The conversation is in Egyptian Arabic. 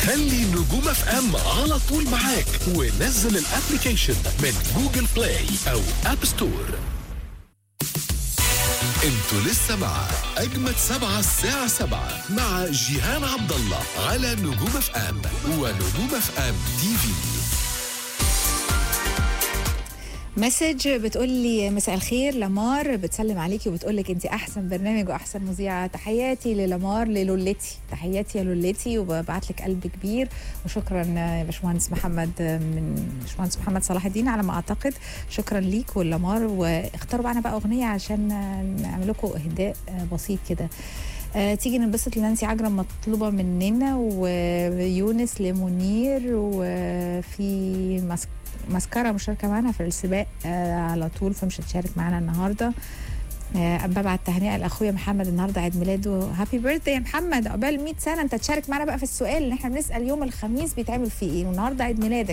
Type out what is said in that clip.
خلي نجوم اف ام على طول معاك ونزل الابلكيشن من جوجل بلاي او اب ستور انتوا لسه مع اجمد سبعة الساعة سبعة مع جيهان عبد الله على نجوم اف ام ونجوم اف ام تي في مسج بتقول لي مساء الخير لمار بتسلم عليكي وبتقول لك انت احسن برنامج واحسن مذيعه تحياتي للمار للولتي تحياتي يا لولتي وببعت لك قلب كبير وشكرا يا باشمهندس محمد من باشمهندس محمد صلاح الدين على ما اعتقد شكرا ليك واللمار واختاروا معانا بقى اغنيه عشان نعمل لكم اهداء بسيط كده آه، تيجي ننبسط لنانسي عجرم مطلوبة مننا ويونس لمنير وفي ماسك ماسكارا مشاركة معانا في السباق آه على طول فمش هتشارك معانا النهاردة آه ببعت تهنئة لأخويا محمد النهاردة عيد ميلاده هابي بيرثدي يا محمد عقبال 100 سنة أنت تشارك معانا بقى في السؤال اللي احنا بنسأل يوم الخميس بيتعمل فيه إيه والنهاردة عيد ميلادك